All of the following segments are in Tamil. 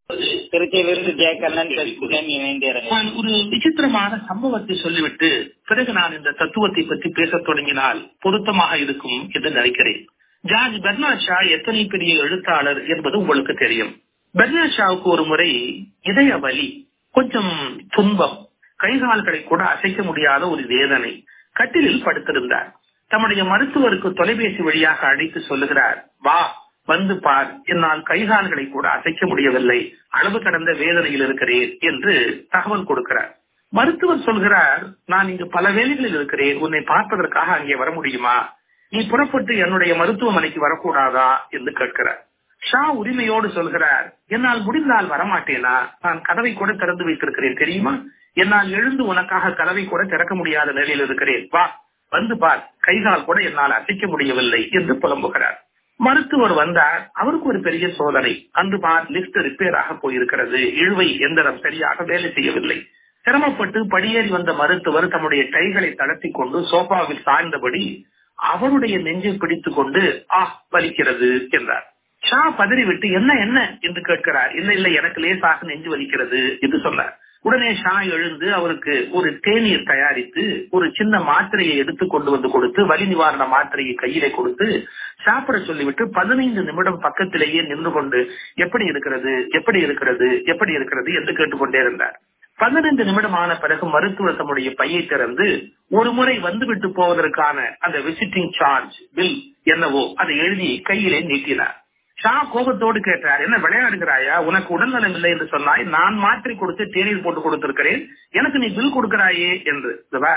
திருச்சியிலிருந்து ஜெயக்கண்ணன் பேசுகிறேன் இணைந்திருங்க நான் ஒரு விசித்திரமான சம்பவத்தை சொல்லிவிட்டு பிறகு நான் இந்த தத்துவத்தை பற்றி பேசத் தொடங்கினால் பொருத்தமாக இருக்கும் என்று நினைக்கிறேன் ஜார்ஜ் பெர்னாட் ஷா எத்தனை பெரிய எழுத்தாளர் என்பது உங்களுக்கு தெரியும் பெர்னாட் ஷாவுக்கு ஒரு முறை இதய வலி கொஞ்சம் துன்பம் கைகால்களை கூட அசைக்க முடியாத ஒரு வேதனை கட்டிலில் படுத்திருந்தார் தம்முடைய மருத்துவருக்கு தொலைபேசி வழியாக அழைத்து சொல்லுகிறார் வா வந்து பார் என்னால் கைகால்களை கூட அசைக்க முடியவில்லை அளவு கடந்த வேதனையில் இருக்கிறேன் என்று தகவல் கொடுக்கிறார் மருத்துவர் சொல்கிறார் நான் இங்கு பல வேலைகளில் இருக்கிறேன் உன்னை பார்ப்பதற்காக அங்கே வர முடியுமா நீ புறப்பட்டு என்னுடைய மருத்துவமனைக்கு வரக்கூடாதா என்று கேட்கிறார் ஷா உரிமையோடு சொல்கிறார் என்னால் முடிந்தால் வரமாட்டேனா நான் கதவை கூட திறந்து வைத்திருக்கிறேன் தெரியுமா என்னால் எழுந்து உனக்காக கதவை கூட திறக்க முடியாத நிலையில் இருக்கிறேன் வா வந்து பார் கைகால் கூட என்னால் அசைக்க முடியவில்லை என்று புலம்புகிறார் மருத்துவர் வந்தார் அவருக்கு ஒரு பெரிய சோதனை அன்று பார் லிப்ட் ரிப்பேர் ஆக போயிருக்கிறது இழுவை எந்திரம் சரியாக வேலை செய்யவில்லை சிரமப்பட்டு படியேறி வந்த மருத்துவர் தம்முடைய கைகளை தளர்த்தி கொண்டு சோஃபாவில் சாய்ந்தபடி அவருடைய நெஞ்சை பிடித்துக் கொண்டு ஆ வலிக்கிறது என்றார் ஷா பதறிவிட்டு என்ன என்ன என்று கேட்கிறார் இல்ல இல்ல எனக்கு லேசாக நெஞ்சு வலிக்கிறது என்று சொன்னார் உடனே ஷா எழுந்து அவருக்கு ஒரு தேநீர் தயாரித்து ஒரு சின்ன மாத்திரையை எடுத்து கொண்டு வந்து கொடுத்து வலி நிவாரண மாத்திரையை கையிலே கொடுத்து சாப்பிட சொல்லிவிட்டு பதினைந்து நிமிடம் பக்கத்திலேயே நின்று கொண்டு எப்படி இருக்கிறது எப்படி இருக்கிறது எப்படி இருக்கிறது என்று கேட்டுக்கொண்டே இருந்தார் பதினைந்து நிமிடம் ஆன பிறகு மருத்துவர் தம்முடைய பையை திறந்து ஒரு முறை வந்துவிட்டு போவதற்கான அந்த விசிட்டிங் சார்ஜ் பில் என்னவோ அதை எழுதி கையிலே நீட்டினார் ஷா கோபத்தோடு கேட்டார் என்ன விளையாடுகிறாயா உனக்கு உடல்நலம் இல்லை என்று சொன்னாய் நான் மாற்றி கொடுத்து தேநீர் போட்டு கொடுத்திருக்கிறேன் எனக்கு நீ பில் கொடுக்கிறாயே என்று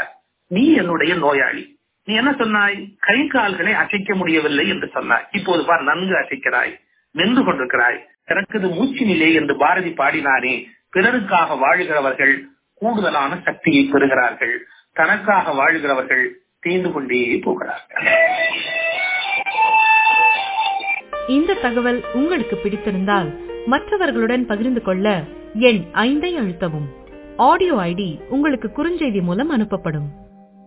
நீ என்னுடைய நோயாளி நீ என்ன சொன்னாய் கை கால்களை அசைக்க முடியவில்லை என்று சொன்னாய் இப்போது பார் நன்கு அசைக்கிறாய் நின்று கொண்டிருக்கிறாய் எனக்குது மூச்சு நிலை என்று பாரதி பாடினானே பிறருக்காக வாழுகிறவர்கள் கூடுதலான சக்தியை பெறுகிறார்கள் தனக்காக வாழுகிறவர்கள் தீர்ந்து கொண்டே போகிறார்கள் இந்த தகவல் உங்களுக்கு பிடித்திருந்தால் மற்றவர்களுடன் பகிர்ந்து கொள்ள எண் ஐந்தை அழுத்தவும் ஆடியோ ஐடி உங்களுக்கு குறுஞ்செய்தி மூலம் அனுப்பப்படும்